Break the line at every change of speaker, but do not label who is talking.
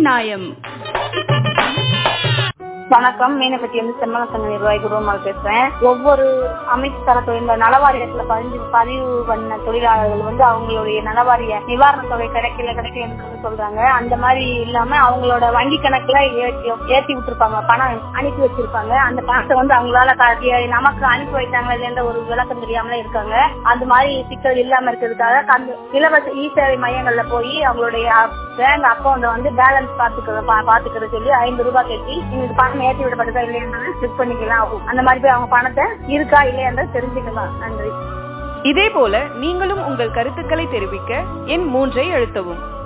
நியாயம்
வணக்கம் மீனப்பட்டி வந்து செம்மல சங்க நிர்வாகி குருவமால் பேசுறேன் ஒவ்வொரு அமைப்பு தரத்துறை இந்த நலவாரியத்துல பதிஞ்சு பதிவு பண்ண தொழிலாளர்கள் வந்து அவங்களுடைய நலவாரிய நிவாரண தொகை கிடைக்கல கிடைக்கலன்னு சொல்றாங்க அந்த மாதிரி இல்லாம அவங்களோட வங்கி கணக்குல ஏற்றி ஏத்தி விட்டுருப்பாங்க பணம் அனுப்பி வச்சிருப்பாங்க அந்த பணத்தை வந்து அவங்களால காட்டிய நமக்கு அனுப்பி வைத்தாங்களா இல்லைன்ற ஒரு விளக்கம் தெரியாமல இருக்காங்க அந்த மாதிரி சிக்கல் இல்லாம இருக்கிறதுக்காக அந்த இலவச இ சேவை மையங்கள்ல போய் அவங்களுடைய பேங்க் அக்கௌண்ட வந்து பேலன்ஸ் பாத்துக்கிற பாத்துக்கிற சொல்லி ஐந்து ரூபாய் கட்டி உங்களுக்கு பணம் ஏற்றி விடப்பட்டதா இல்லையா செக் பண்ணிக்கலாம் அந்த மாதிரி போய் அவங்க பணத்தை இருக்கா இல்லையா தெரிஞ்சுக்கலாம் நன்றி
இதே போல நீங்களும் உங்கள் கருத்துக்களை தெரிவிக்க எண் மூன்றை அழுத்தவும்